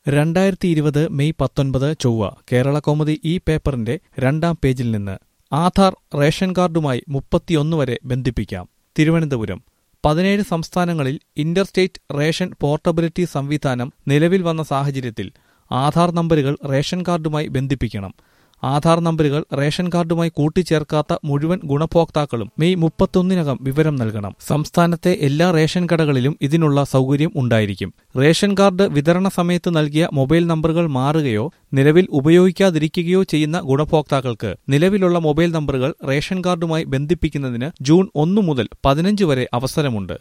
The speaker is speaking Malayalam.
രണ്ടായിരത്തി ഇരുപത് മെയ് പത്തൊൻപത് ചൊവ്വ കേരള കൗമുദി ഈ പേപ്പറിന്റെ രണ്ടാം പേജിൽ നിന്ന് ആധാർ റേഷൻ കാർഡുമായി മുപ്പത്തിയൊന്ന് വരെ ബന്ധിപ്പിക്കാം തിരുവനന്തപുരം പതിനേഴ് സംസ്ഥാനങ്ങളിൽ ഇന്റർസ്റ്റേറ്റ് റേഷൻ പോർട്ടബിലിറ്റി സംവിധാനം നിലവിൽ വന്ന സാഹചര്യത്തിൽ ആധാർ നമ്പരുകൾ റേഷൻ കാർഡുമായി ബന്ധിപ്പിക്കണം ആധാർ നമ്പരുകൾ റേഷൻ കാർഡുമായി കൂട്ടിച്ചേർക്കാത്ത മുഴുവൻ ഗുണഭോക്താക്കളും മെയ് മുപ്പത്തൊന്നിനകം വിവരം നൽകണം സംസ്ഥാനത്തെ എല്ലാ റേഷൻ കടകളിലും ഇതിനുള്ള സൗകര്യം ഉണ്ടായിരിക്കും റേഷൻ കാർഡ് വിതരണ സമയത്ത് നൽകിയ മൊബൈൽ നമ്പറുകൾ മാറുകയോ നിലവിൽ ഉപയോഗിക്കാതിരിക്കുകയോ ചെയ്യുന്ന ഗുണഭോക്താക്കൾക്ക് നിലവിലുള്ള മൊബൈൽ നമ്പറുകൾ റേഷൻ കാർഡുമായി ബന്ധിപ്പിക്കുന്നതിന് ജൂൺ ഒന്ന് മുതൽ പതിനഞ്ച് വരെ അവസരമുണ്ട്